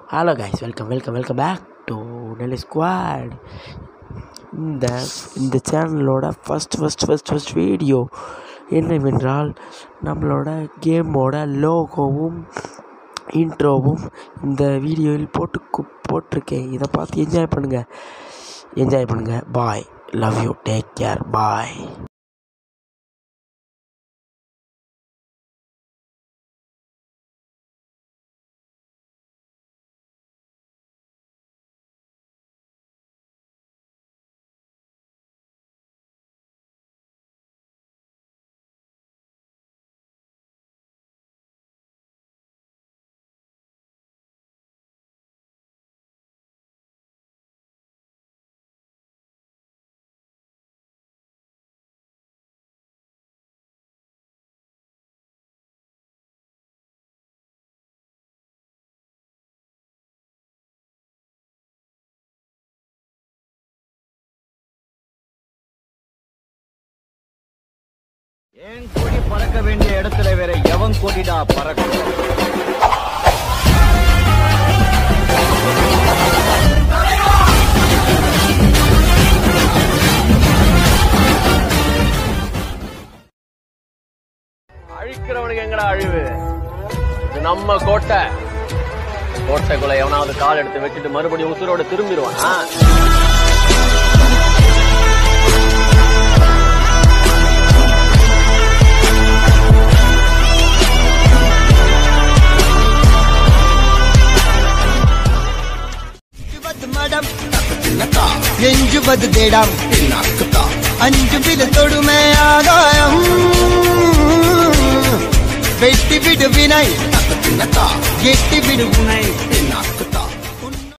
Hello guys welcome welcome welcome back to Nelli squad இந்த இந்த சேனலோட first first first first video என்னவென்றால் நம்மளோட கேமோட லோகோவும் இன்ட்ரோவும் இந்த வீடியோவில் போட்டு கு- போட்டிருக்கேன் இதை பார்த்து என்ஜாய் பண்ணுங்கள் என்ஜாய் பண்ணுங்கள் bye love you take care bye ஏன் கொடி பறக்க வேண்டிய இடத்துல வேற எவன் கொடிடா பறக்கும் அழிக்கிறவனுக்கு எங்கடா அழிவு இது நம்ம கோட்டை கோட்டைக்குள்ள எவனாவது கால் எடுத்து வச்சுட்டு மறுபடியும் உசுரோட திரும்பிடுவான் ஆ? நெஞ்சுவது மடம் நெஞ்சுவது திடம் அஞ்சு தொடுமை ஆகாயம் வெட்டி விடு வினை எட்டி விடு உனை